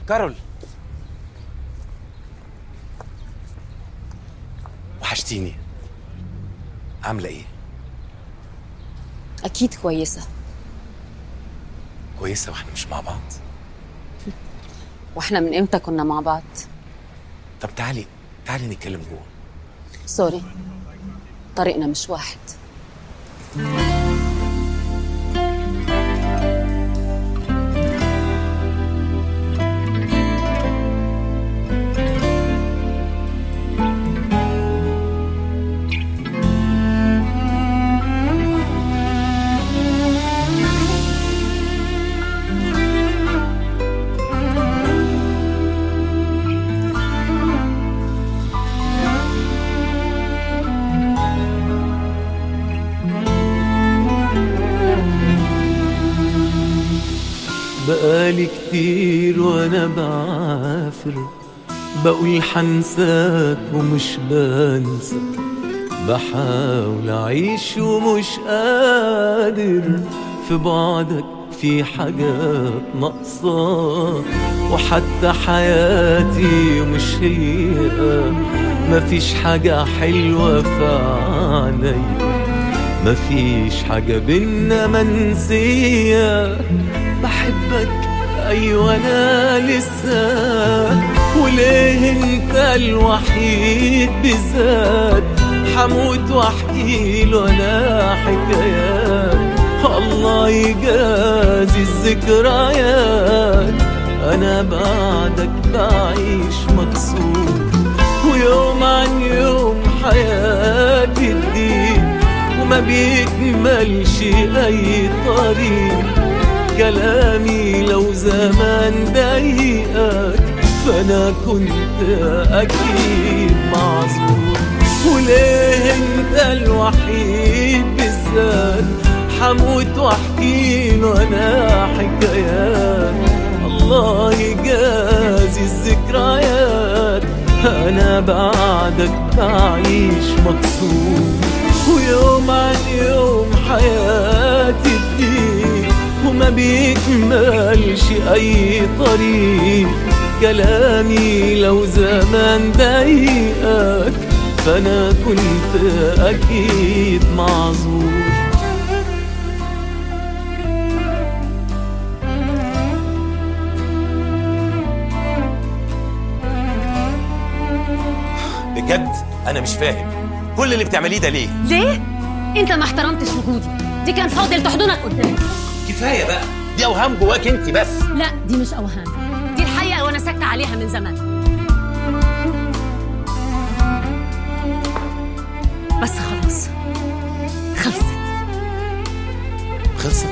كارول وحشتيني عاملة ايه؟ أكيد كويسة كويسة واحنا مش مع بعض وإحنا من إمتى كنا مع بعض طب تعالي تعالي نتكلم جوه سوري طريقنا مش واحد بقالي كتير وانا بعافر بقول حنساك ومش بنسى بحاول اعيش ومش قادر في بعدك في حاجات ناقصة وحتى حياتي مش هي مفيش حاجة حلوة في عينيا مفيش حاجة بينا منسية بحبك أيوة أنا لسه وليه أنت الوحيد بالذات حموت وأحكي له أنا حكايات الله يجازي الذكريات أنا بعدك بعيش مكسور ويوم عن يوم حياتي الدين وما بيكملش أي طريق كلامي لو زمان ضايقك فأنا كنت أكيد معذور وليه أنت الوحيد بالذات حموت واحكي له انا حكايات الله يجازي الذكريات انا بعدك بعيش مكسور ويوم عن يوم حياتي بتضيق وما بيكملش اي طريق كلامي لو زمان ضايقك فانا كنت اكيد معذور بجد انا مش فاهم كل اللي بتعمليه ده ليه ليه؟ انت ما احترمتش وجودي دي كان فاضل تحضنك قدامي كفايه بقى دي اوهام جواك انت بس لا دي مش اوهام دي الحقيقه وانا ساكته عليها من زمان بس خلاص خلصت خلصت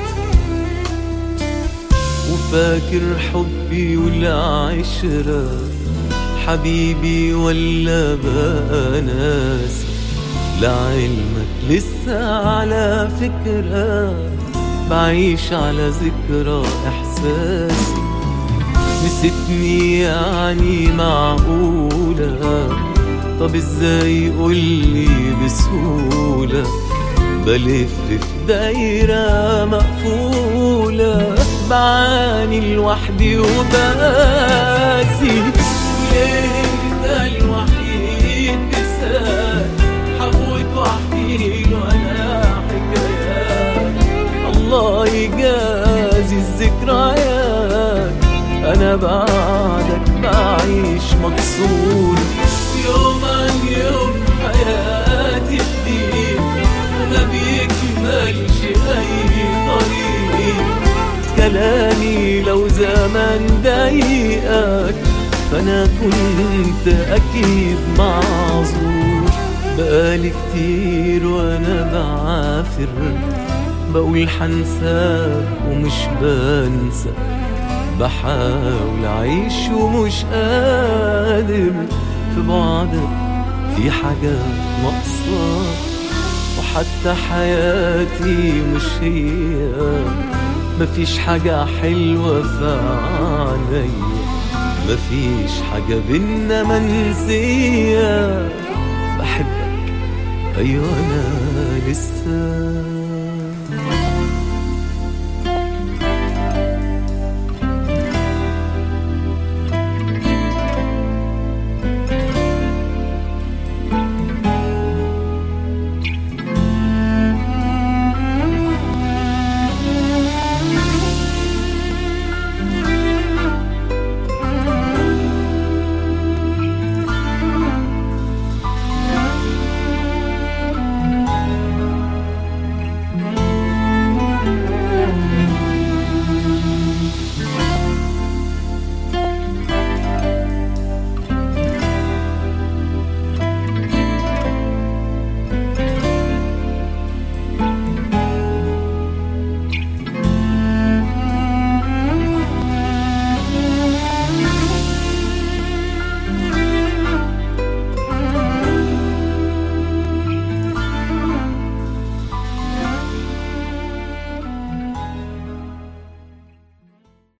وفاكر حبي والعشرة حبيبي ولا بقى ناسي لعلمك لسه على فكرة بعيش على ذكرى إحساسي نسيتني يعني معقولة طب ازاي قولي بسهولة بلف في دايرة مقفولة بعاني لوحدي وباسي ليه انت الوحيد بسال حموت واحكي له انا حكايات الله يجازي الذكريات انا بعدك بعيش مكسور يوم عن يوم حياتي جديد وما بيكملش اي طريق كلامي لو زمان ضايقك فانا كنت اكيد معذور بقالي كتير وانا بعافر بقول حنساك ومش بنسى بحاول اعيش ومش قادر في بعدك في حاجات ناقصة وحتى حياتي مش هي مفيش حاجة حلوة في عينيا مفيش حاجة بينا منسية بحبك أيوة أنا لسه